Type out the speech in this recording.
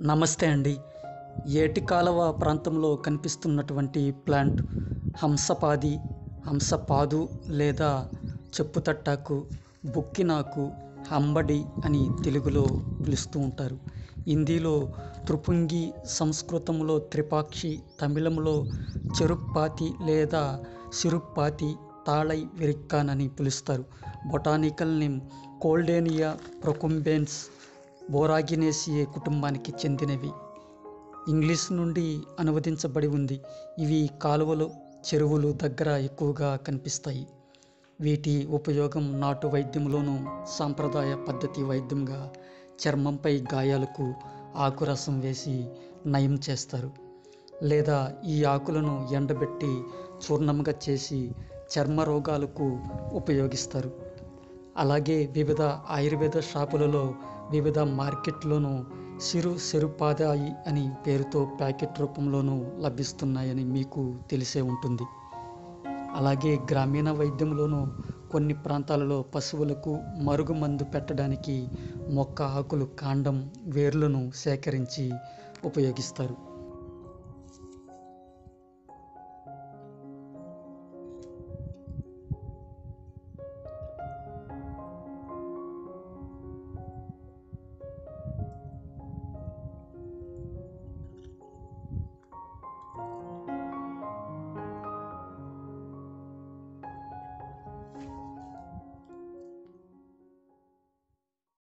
నమస్తే అండి ఏటి కాలువ ప్రాంతంలో కనిపిస్తున్నటువంటి ప్లాంట్ హంసపాది హంసపాదు లేదా చెప్పుతట్టాకు బుక్కినాకు హంబడి అని తెలుగులో పిలుస్తూ ఉంటారు హిందీలో త్రిపుంగి సంస్కృతంలో త్రిపాక్షి తమిళంలో చెరుప్పాతి లేదా సిరుప్పాతి తాళై వెరిక్కాన్ అని పిలుస్తారు బొటానికల్ నేమ్ కోల్డేనియా ప్రొకుంబెన్స్ బోరాగినేసియే కుటుంబానికి చెందినవి ఇంగ్లీష్ నుండి అనువదించబడి ఉంది ఇవి కాలువలు చెరువులు దగ్గర ఎక్కువగా కనిపిస్తాయి వీటి ఉపయోగం నాటు వైద్యంలోనూ సాంప్రదాయ పద్ధతి వైద్యంగా చర్మంపై గాయాలకు ఆకురసం వేసి నయం చేస్తారు లేదా ఈ ఆకులను ఎండబెట్టి చూర్ణంగా చేసి చర్మ రోగాలకు ఉపయోగిస్తారు అలాగే వివిధ ఆయుర్వేద షాపులలో వివిధ మార్కెట్లోనూ సిరు సెరుపాదాయి అని పేరుతో ప్యాకెట్ రూపంలోనూ లభిస్తున్నాయని మీకు తెలిసే ఉంటుంది అలాగే గ్రామీణ వైద్యంలోనూ కొన్ని ప్రాంతాలలో పశువులకు మరుగుమందు పెట్టడానికి మొక్క ఆకులు కాండం వేర్లను సేకరించి ఉపయోగిస్తారు